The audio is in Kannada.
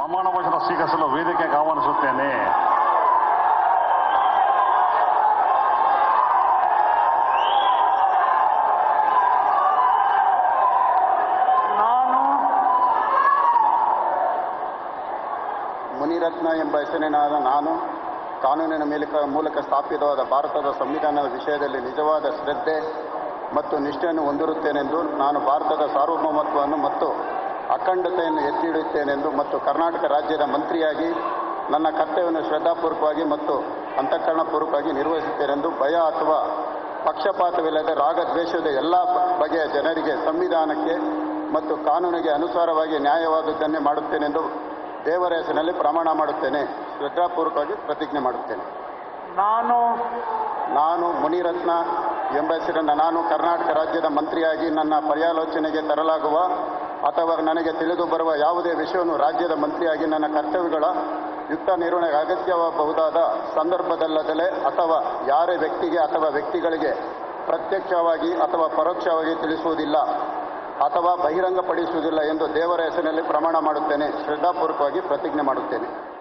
ಪ್ರಮಾಣ ವಚನ ಸ್ವೀಕರಿಸಲು ವೇದಿಕೆಗೆ ಆಹ್ವಾನಿಸುತ್ತೇನೆ ನಾನು ಮುನಿರತ್ನ ಎಂಬ ಹೆಸರಿನಾದ ನಾನು ಕಾನೂನಿನ ಮೂಲಕ ಮೂಲಕ ಸ್ಥಾಪಿತವಾದ ಭಾರತದ ಸಂವಿಧಾನದ ವಿಷಯದಲ್ಲಿ ನಿಜವಾದ ಶ್ರದ್ಧೆ ಮತ್ತು ನಿಷ್ಠೆಯನ್ನು ಹೊಂದಿರುತ್ತೇನೆಂದು ನಾನು ಭಾರತದ ಸಾರ್ವಭೌಮತ್ವವನ್ನು ಮತ್ತು ಅಖಂಡತೆಯನ್ನು ಎತ್ತಿ ಹಿಡಿಯುತ್ತೇನೆಂದು ಮತ್ತು ಕರ್ನಾಟಕ ರಾಜ್ಯದ ಮಂತ್ರಿಯಾಗಿ ನನ್ನ ಕರ್ತವ್ಯವನ್ನು ಶ್ರದ್ಧಾಪೂರ್ವಕವಾಗಿ ಮತ್ತು ಅಂತಃಕರಣಪೂರ್ವಕವಾಗಿ ನಿರ್ವಹಿಸುತ್ತೇನೆಂದು ಭಯ ಅಥವಾ ಪಕ್ಷಪಾತವಿಲ್ಲದೆ ರಾಗದ್ವೇಷದ ಎಲ್ಲ ಬಗೆಯ ಜನರಿಗೆ ಸಂವಿಧಾನಕ್ಕೆ ಮತ್ತು ಕಾನೂನಿಗೆ ಅನುಸಾರವಾಗಿ ನ್ಯಾಯವಾದದ್ದನ್ನೇ ಮಾಡುತ್ತೇನೆಂದು ದೇವರ ಹೆಸರಿನಲ್ಲಿ ಪ್ರಮಾಣ ಮಾಡುತ್ತೇನೆ ಶ್ರದ್ಧಾಪೂರ್ವಕವಾಗಿ ಪ್ರತಿಜ್ಞೆ ಮಾಡುತ್ತೇನೆ ನಾನು ನಾನು ಮುನಿರತ್ನ ಎಂಬ ಹೆಸರಿನ ನಾನು ಕರ್ನಾಟಕ ರಾಜ್ಯದ ಮಂತ್ರಿಯಾಗಿ ನನ್ನ ಪರ್ಯಾಲೋಚನೆಗೆ ತರಲಾಗುವ ಅಥವಾ ನನಗೆ ತಿಳಿದು ಬರುವ ಯಾವುದೇ ವಿಷಯವನ್ನು ರಾಜ್ಯದ ಮಂತ್ರಿಯಾಗಿ ನನ್ನ ಕರ್ತವ್ಯಗಳ ಯುಕ್ತ ನಿರ್ವಹಣೆಗೆ ಅಗತ್ಯವಾಗಬಹುದಾದ ಸಂದರ್ಭದಲ್ಲದಲೇ ಅಥವಾ ಯಾರೇ ವ್ಯಕ್ತಿಗೆ ಅಥವಾ ವ್ಯಕ್ತಿಗಳಿಗೆ ಪ್ರತ್ಯಕ್ಷವಾಗಿ ಅಥವಾ ಪರೋಕ್ಷವಾಗಿ ತಿಳಿಸುವುದಿಲ್ಲ ಅಥವಾ ಬಹಿರಂಗಪಡಿಸುವುದಿಲ್ಲ ಎಂದು ದೇವರ ಹೆಸರಿನಲ್ಲಿ ಪ್ರಮಾಣ ಮಾಡುತ್ತೇನೆ ಶ್ರದ್ಧಾಪೂರ್ವಕವಾಗಿ ಪ್ರತಿಜ್ಞೆ ಮಾಡುತ್ತೇನೆ